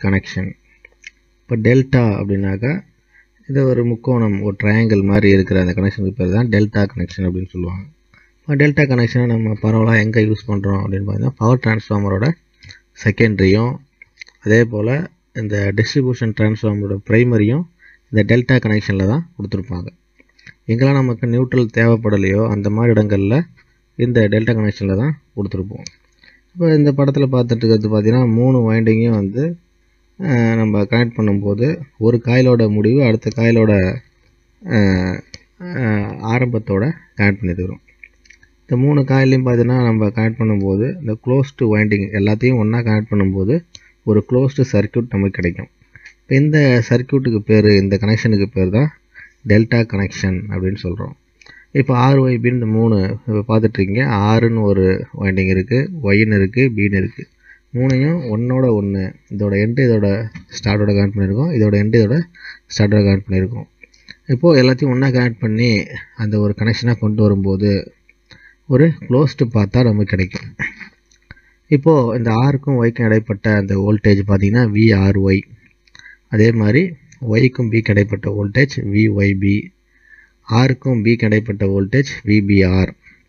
connection இப்போ delta அப்படின்னாக்கா இது ஒரு முக்கோணம் ஒரு ட்ரையாங்கிள் மாதிரி இருக்கிற அந்த கனெக்ஷனுக்கு பேர் தான் டெல்டா கனெக்ஷன் அப்படின்னு சொல்லுவாங்க இப்போ டெல்டா கனெக்ஷனை நம்ம பரவலாக எங்கே யூஸ் பண்ணுறோம் அப்படின்னு பார்த்தீங்கன்னா பவர் டிரான்ஸ்ஃபார்மரோட செகண்டரியும் அதே போல் இந்த டிஸ்ட்ரிபியூஷன் டிரான்ஸ்ஃபார்மரோட ப்ரைமரியும் இந்த டெல்டா கனெக்ஷனில் தான் கொடுத்துருப்பாங்க எங்கெல்லாம் நமக்கு நியூட்ரல் தேவைப்படலையோ அந்த மாதிரி இடங்களில் இந்த டெல்டா கனெக்ஷனில் தான் கொடுத்துருப்போம் இப்போ இந்த படத்தில் பார்த்துட்டு இருக்கிறது பார்த்தீங்கன்னா மூணு வைண்டிங்கையும் வந்து அஹ், நம்ம கனெக்ட் பண்ணும்போது ஒரு காயிலோட முடிவு அடுத்த காயிலோட அஹ், அஹ், ஆரம்பத்தோட கனெக்ட் பண்ணியிருக்கிறோம் இந்த மூணு காயிலையும் பார்த்தீங்கன்னா நம்ம கனெக்ட் பண்ணும்போது இந்த க்ளோஸ்டு வைண்டிங் எல்லாத்தையும் ஒன்றா கனெக்ட் பண்ணும்போது ஒரு க்ளோஸ்டு சர்க்யூட் நமக்கு கிடைக்கும் இப்போ இந்த சர்க்யூட்டுக்கு பேர் இந்த கனெக்ஷனுக்கு பேர் தான் டெல்டா கனெக்ஷன் அப்படின்னு சொல்கிறோம் இப்போ ஆர் ஒய்பின்னு இந்த மூணு இப்போ பார்த்துட்ருக்கீங்க ஆறுன்னு ஒரு வைண்டிங் இருக்குது ஒய்ன்னு இருக்குது பின்னு இருக்குது மூணையும் ஒன்னோட ஒன்று இதோட எண்டு இதோட ஸ்டார்ட்டோட கனெக்ட் பண்ணியிருக்கோம் இதோட எண்டு இதோட ஸ்டார்ட்டோட கனெக்ட் பண்ணியிருக்கோம் இப்போது எல்லாத்தையும் ஒன்றா கனெக்ட் பண்ணி அந்த ஒரு கனெக்ஷனாக கொண்டு வரும்போது ஒரு க்ளோஸ்டு பார்த்தா நமக்கு கிடைக்கும் இப்போது இந்த ஆருக்கும் ஒய்க்கும் இடைப்பட்ட அந்த வோல்டேஜ் பார்த்தீங்கன்னா விஆர்ஒய் அதே மாதிரி ஒய்க்கும் பிக்கு இடைப்பட்ட வோல்டேஜ் விஒய்பி ஆருக்கும் பிக்கு இடைப்பட்ட வோல்டேஜ் விபிஆர்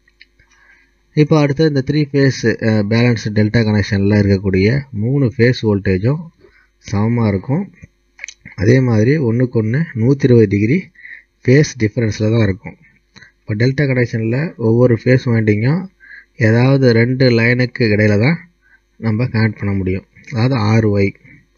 இப்போ அடுத்து இந்த த்ரீ ஃபேஸ் பேலன்ஸ் டெல்டா கனெக்ஷனில் இருக்கக்கூடிய மூணு ஃபேஸ் வோல்டேஜும் சமமாக இருக்கும் அதே மாதிரி ஒன்றுக்கு ஒன்று நூற்றி இருபது டிகிரி ஃபேஸ் டிஃப்ரென்ஸில் தான் இருக்கும் இப்போ டெல்டா கனெக்ஷனில் ஒவ்வொரு ஃபேஸ் வைண்டிங்கும் ஏதாவது ரெண்டு லைனுக்கு இடையில தான் நம்ம கனெக்ட் பண்ண முடியும் அதாவது ஆர்ஒய்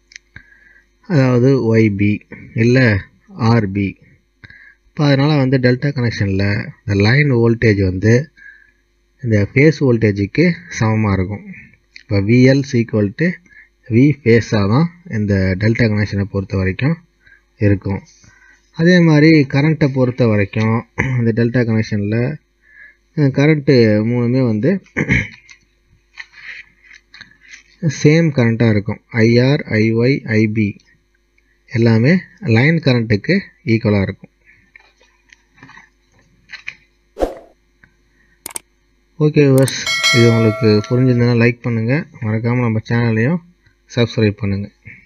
அதாவது ஒய்பி இல்லை ஆர்பி இப்போ அதனால் வந்து டெல்டா கனெக்ஷனில் இந்த லைன் வோல்டேஜ் வந்து இந்த ஃபேஸ் வோல்டேஜுக்கு சமமாக இருக்கும் இப்போ விஎல் சீக்வல் டு வி ஃபேஸாக தான் இந்த டெல்டா கனெக்ஷனை பொறுத்த வரைக்கும் இருக்கும் அதே மாதிரி கரண்ட்டை பொறுத்த வரைக்கும் இந்த டெல்டா கனெக்ஷனில் கரண்ட்டு மூணுமே வந்து சேம் கரண்ட்டாக இருக்கும் ஐஆர் ஐஒய் ஐபி எல்லாமே லைன் கரண்ட்டுக்கு ஈக்குவலாக இருக்கும் ஓகே விவர்ஸ் இது உங்களுக்கு புரிஞ்சிருந்ததுன்னா லைக் பண்ணுங்கள் மறக்காமல் நம்ம சேனலையும் சப்ஸ்கிரைப் பண்ணுங்கள்